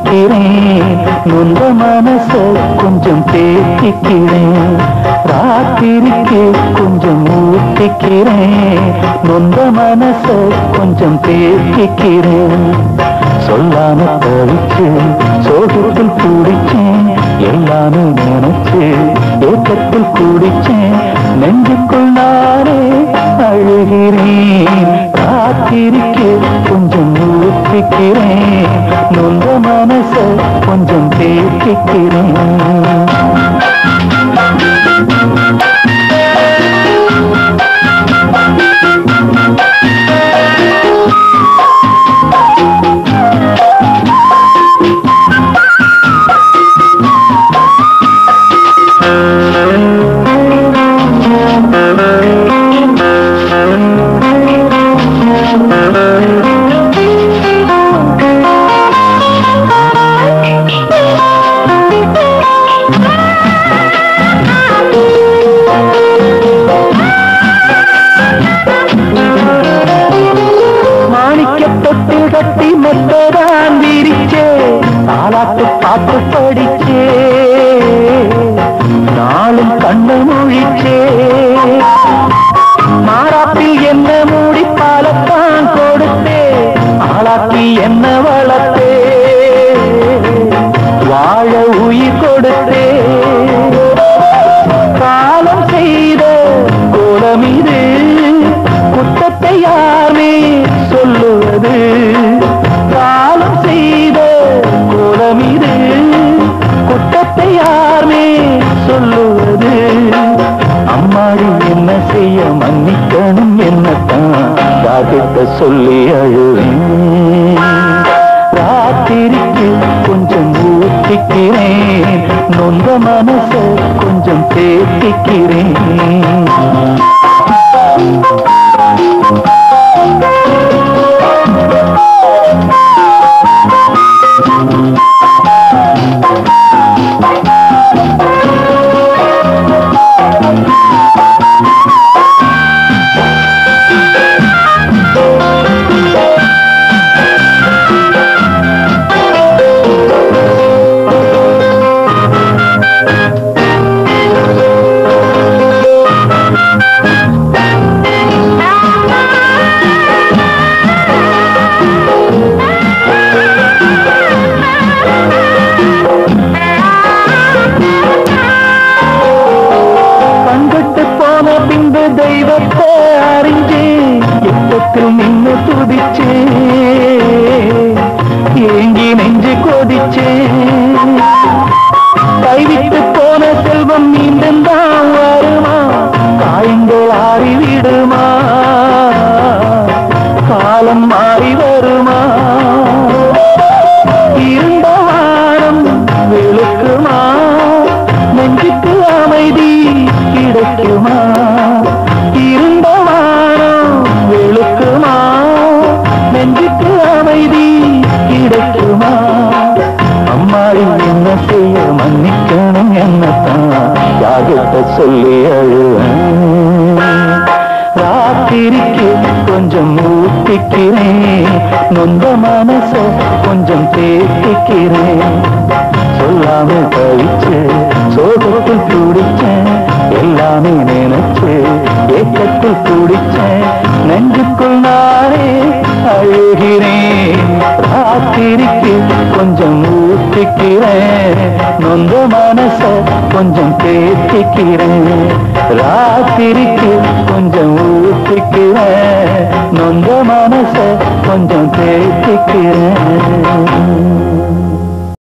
ஊத்திக்கிறேன் நொந்த மனச கொஞ்சம் தேத்திக்கிறேன் ராத்திரிக்கு கொஞ்சம் ஊத்திக்கிறேன் நொந்த மனச கொஞ்சம் தேத்திக்கிறேன் சொல்லாம தவிச்சு சோகத்தில் கூடிச்சேன் எல்லாமே நினைச்சு ஏக்கத்தில் கூடிச்சேன் நெஞ்சுக்குள் நானே அழுகிறேன் காத்திருக்க கொஞ்சம் ஊத்திக்கிறேன் நொந்த மனச கொஞ்சம் தேக்கிக்கிறேன் மாணிக்கத்தொட்டு கட்டி மெத்ததான் விரிச்சே தாலாட்டு பாட்டு படிச்சே நாளும் கண்ணு முழிச்சே மாறாப்பில் என்ன மூடி பாலத்தான் கொடுத்தே ஆளாக்கி என்ன வளர்த்தே வாழ உயிர் கொடுத்தே காலம் செய்த கோலம் இது குற்றத்தை யாருமே சொல்லுவது காலம் செய்த கோலம் இது குற்றத்தை யாருமே சொல்லுவது அம்மாடி என்ன செய்ய மன்னிக்கணும் என்னத்தான் யார்கிட்ட சொல்லி அழுவேன் ராத்திரிக்கு கொஞ்சம் ஊத்திக்கிறேன் நொந்த மனச கொஞ்சம் தேத்திக்கிறேன் கண்கட்டு போன பின்பு தெய்வத்தை அறிஞ்சு எட்டத்தில் நின்று துதிச்சே ஏங்கி நெஞ்சு கொதிச்சே கைவிட்டு போன செல்வம் மீண்டும் தான் வருமா காயங்கள் ஆறிவிடுமா காலம் மாறி வருமா இருந்த வானம் வெளுக்குமா நெஞ்சுக்கு அமைதி கிடைக்குமா இருந்த வானம் வெளுக்குமா நெஞ்சுக்கு அமைதி கிடைக்குமா அம்மாடி என்ன செய்ய மன்னிக்கணும் என்னத்தான் யாகிட்ட சொல்லி அழுவேன் ராத்திரிக்கு கொஞ்சம் ஊத்திக்கிறேன் நொந்த மனச கொஞ்சம் தேத்திக்கிறேன் சொல்லாம தவிச்சு சோகத்தில் துடிச்சேன் எல்லாமே நினைச்சு ஏக்கத்தில் துடிச்சேன் நெஞ்சுக்குள் நானே அழுகிறேன் ராத்திரிக்கு கொஞ்சம் ஊத்திக்கிறேன் நொந்த மனச கொஞ்சம் தேத்திக்கிறேன் ராத்திரிக்கு கொஞ்சம் ஊத்திக்கிறேன் நொந்த மனச கொஞ்சம் தேத்திக்கிறேன்